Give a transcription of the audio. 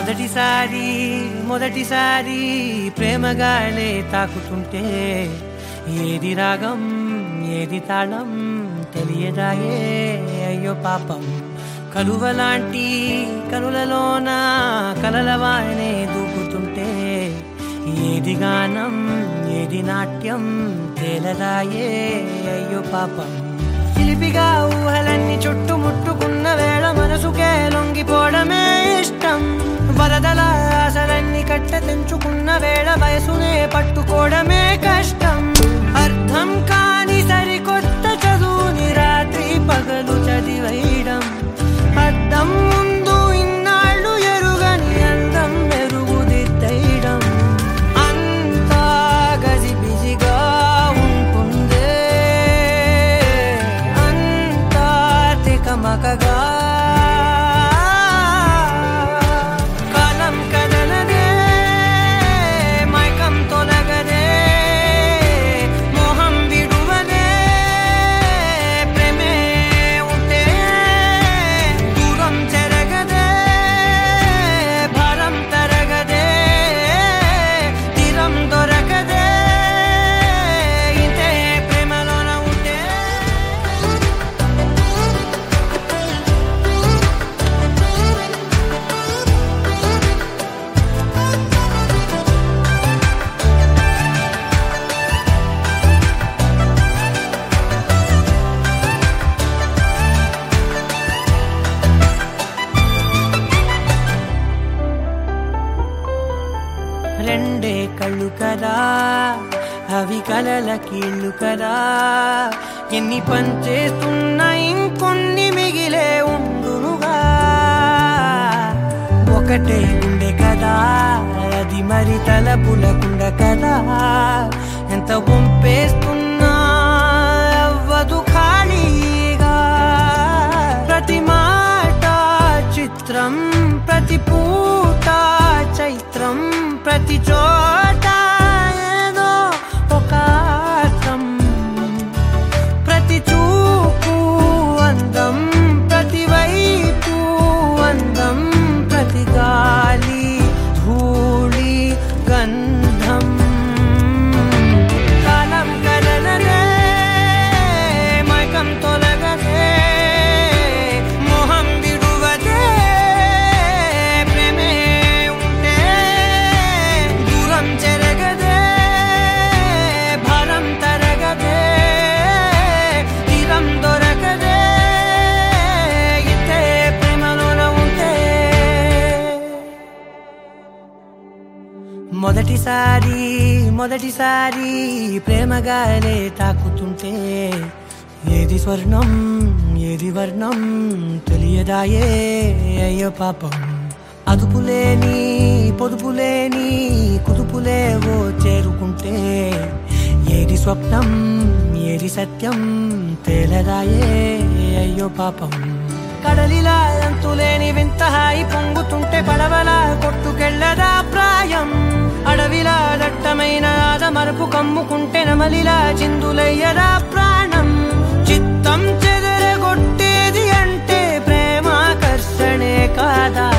మొదటిసారి మొదటిసారి ప్రేమగానే తాకుతుంటే ఏది రాగం ఏది తాళం తెలియదాయే అయ్యో పాపం కలువలాంటి కనులలోన కలలవానే దూకుతుంటే ఏది గానం ఏది నాట్యం తేలదాయే అయ్యో పాపం చిలిపిగా ఊహలన్నీ చుట్టుముట్టుకున్న వేళ మనసుకే లొంగిపోవడమే ఇష్టం వరదల ఆశలన్నీ కట్ట తెంచుకున్న వేళ వయసునే పట్టుకోవడమే కష్టం అర్థం కాని సరికొత్త చదువుని రాత్రి పగలు చదివేయడం అద్దం ముందు ఇన్నాళ్ళు ఎరుగని అందం మెరుగుదిద్దయడం అంతా గజిబిజిగా ఉంటుందే అంతా తికమకగా కాలం కదలదే మైకం తొలగదే మోహం విడువదే ప్రేమే ఉంటే దూరం చెరగదే భారం తరగదే తీరం దొరకదే ఇంతే ప్రేమలోన ఉంటే రెండే కళ్ళు కదా అవి కలల కీళ్ళు కదా ఎన్ని పనిచేస్తున్నా ఇంకొన్ని మిగిలే ఉండునుగా ఒకటే గుండె కదా అది మరి తలపులకుండ కదా ఎంత పంపేస్తున్నా అవ్వదు ఖాళీగా ప్రతి మాట చిత్రం ప్రతి పూట చైత్రం ప్రతి చోట ఏదో ఒక అర్థం ప్రతి చూపు అందం ప్రతి వైపు అందం ప్రతి గాలి ధూళి గంధం కాలం కదలదే మైకం తొలగదే మోహం విడువదే ప్రేమే ఉంటే దూరం చెరగదే భారం తరగదే తీరం దొరకదే ఇంతే ప్రేమలోన ఉంటే మొదటిసారి మొదటిసారి ప్రేమగానే తాకుతుంటే ఏది స్వర్ణం ఏది వర్ణం తెలియదాయే అయ్యో పాపం అదుపులేని పొదుపులేని కుదుపులేవో చేరుకుంటే ఏది స్వప్నం ఏది సత్యం తేలదాయే అయ్యో పాపం కడలిలా అంతులేని వింత హాయి పొంగుతుంటే పడవలా కొట్టుకెళ్ళదా ప్రాయం అడవిలా దట్టమైన ఆద మరపు కమ్ముకుంటే నమలిలా చిందులయ్యదా ప్రాణం చిత్తం చెదరగొట్టేది అంటే ప్రేమాకర్షణే కాదా